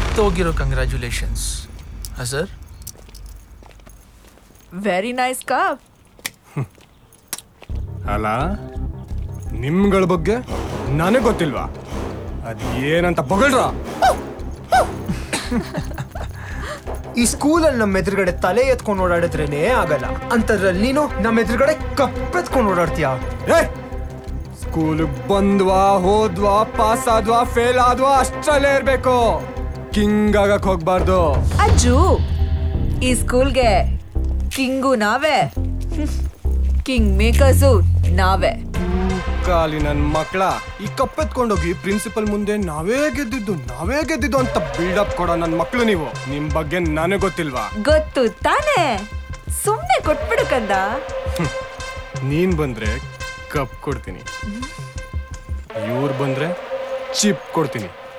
ಕಿತ್ತೋಗಿರೋ congratulations ಹಾಂ sir very nice cup ಅಲ್ಲ ನಿಮ್ಗಳ ಬಗ್ಗೆ ನನಗೆ ಗೊತ್ತಿಲ್ವಾ ಅದ್ ಏನಂತ ಬಗಳ್ರ ಈ ಸ್ಕೂಲಲ್ಲಿ ನಮ್ಮ ಎದುರುಗಡೆ ತಲೆ ಎತ್ಕೊಂಡು ಓಡಾಡಿದ್ರೇನೆ ಆಗಲ್ಲ ಅಂತದ್ರಲ್ಲಿ ನೀನು ನಮ್ಮ ಎದುರುಗಡೆ ಕಪ್ಪೆತ್ಕೊಂಡು ಓಡಾಡ್ತೀಯಾ ಏ ಸ್ಕೂಲಿಗೆ ಬಂದ್ವಾ ಹೋದ್ವಾ ಪಾಸ್ ಆದ್ವಾ ಫೇಲ್ ಆದ್ವಾ ಅಷ್ಟರಲ್ಲೇ ಇರ್ಬೇಕು ಕಿಂಗ್ ಆಗಕ್ ಹೋಗ್ಬಾರ್ದು ಅಜ್ಜು ಈ ಸ್ಕೂಲ್ಗೆ ಕಿಂಗು ನಾವೇ ಕಿಂಗ್ ಮೇಕರ್ಸು ನಾವೇ ಕಾಲಿ ನನ್ ಮಕ್ಳ ಈ ಕಪ್ಪೆತ್ಕೊಂಡೋಗಿ ಪ್ರಿನ್ಸಿಪಲ್ ಮುಂದೆ ನಾವೇ ಗೆದ್ದಿದ್ದು ನಾವೇ ಗೆದ್ದಿದ್ದು ಅಂತ ಬಿಲ್ಡಪ್ ಕೊಡೋ ನನ್ ಮಕ್ಳು ನೀವು ನಿಮ್ ಬಗ್ಗೆ ನನಗೆ ಗೊತ್ತಿಲ್ವಾ ಗೊತ್ತು ತಾನೇ ಸುಮ್ಮನೆ ಕೊಟ್ಬಿಡು ಕಂದ ನೀನ್ ಬಂದ್ರೆ ಕಪ್ ಕೊಡ್ತೀನಿ ಇವ್ರು ಬಂದ್ರೆ ಚಿಪ್ ಕೊಡ್ತೀನಿ